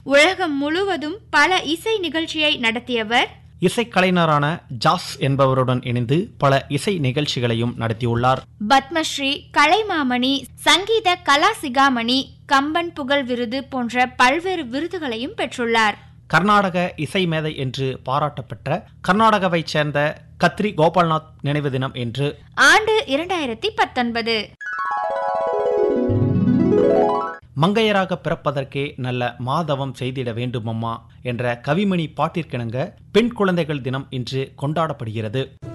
உலகம் முழுவதும் பல இசை நிகழ்ச்சியை நடத்தியவர் இசைக்கலைஞரான ஜாஸ் என்பவருடன் இணைந்து பல இசை நிகழ்ச்சிகளையும் நடத்தியுள்ளார் பத்மஸ்ரீ கலைமாமணி சங்கீத கலாசிகாமணி கம்பன் புகழ் விருது போன்ற பல்வேறு விருதுகளையும் பெற்றுள்ளார் கர்நாடக இசை மேதை என்று பாராட்டப்பெற்ற கர்நாடகாவைச் சேர்ந்த கத்ரி கோபால்நாத் நினைவு தினம் என்று ஆண்டு இரண்டாயிரத்தி பத்தொன்பது மங்கையராக பிறப்பதற்கே நல்ல மாதவம் செய்திட வேண்டுமம்மா என்ற கவிமணி பாட்டிற்கிணங்க பெண் குழந்தைகள் தினம் இன்று கொண்டாடப்படுகிறது